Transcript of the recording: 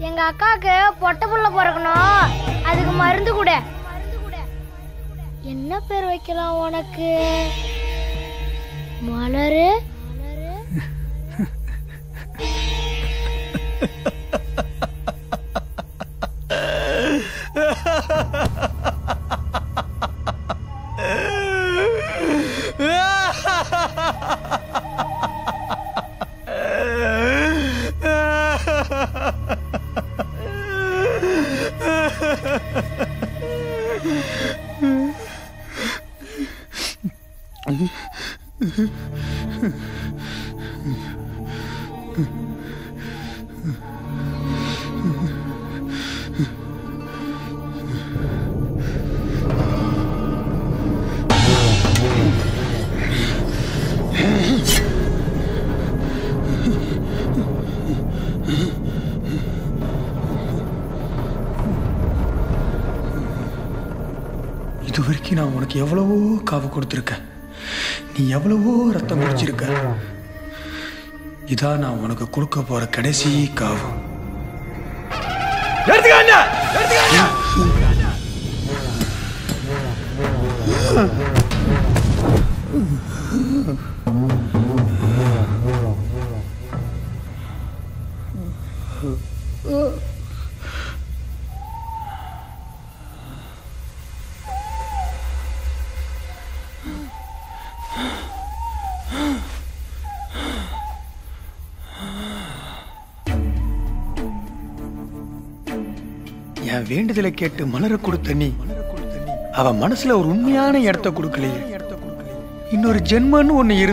எங்க அக்காவுக்கு பொட்டை புள்ள பிறக்கணும் அதுக்கு மருந்து கூட என்ன பேர் வைக்கலாம் உனக்கு மலரு இது வரைக்கும் நான் உனக்கு எவ்வளவோ காவு கொடுத்துருக்கேன் நீ எவ்வளவோ ரத்தம் குடிச்சிருக்க இதான் நான் உனக்கு கொடுக்க போற கடைசி காவு என் வேண்டுதலை கேட்டு மலர கொடுத்த நீ அவ மனசுல ஒரு உண்மையான இடத்த கொடுக்கலையே இன்னொரு ஜென்மன்னு ஒண்ணு இருந்து